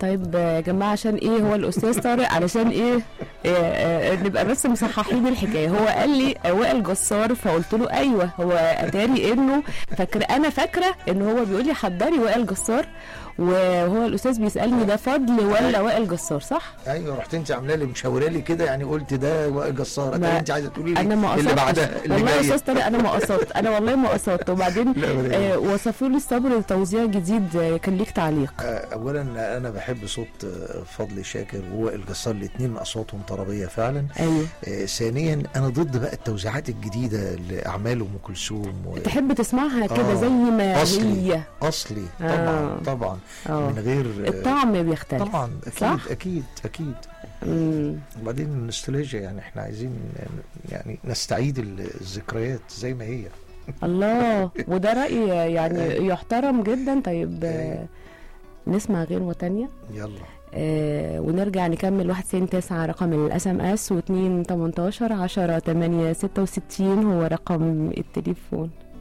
طيب يا جماعه عشان ايه هو الاستاذ طارق علشان ايه آه، آه، نبقى بس مصححين الحكايه هو قال لي وائل جسار فقلت له ايوه هو اتاري انه فاكره انا فاكره ان هو بيقول لي حضري وائل جسار وهو الاستاذ بيسالني ده فضل ولا وائل جسار صح؟ ايوه رحت انت عامله لي مشاوره لي كده يعني قلت ده وائل جسار ما- أكيد انت عايزه تقولي لي انا ما اللي قصدتش بعدها اللي والله يا جايه استاذ طارق انا ما قصدت انا والله ما قصدت وبعدين لا ولا آه إيه. وصفوا لي الصبر لتوزيع جديد آه، كان ليك تعليق آه، اولا انا بحب صوت آه، فضل شاكر ووائل جسار الاثنين اصواتهم طربيه فعلا ايوه آه، ثانيا انا ضد بقى التوزيعات الجديده لاعمال ام كلثوم و- تحب تسمعها كده آه، زي ما أصلي. هي اصلي طبعا آه. طبعا اه من غير آه، الطعم بيختلف طبعا اكيد صح؟ اكيد اكيد مم. وبعدين النوستالجيا يعني احنا عايزين يعني نستعيد الذكريات زي ما هي الله وده رأي يعني أيوة. يحترم جدا طيب آه، أيوة. نسمع غير تانية يلا آه ونرجع نكمل واحد تسعين تسعة رقم الاس ام اس واتنين تمنتاشر عشرة تمانية ستة وستين هو رقم التليفون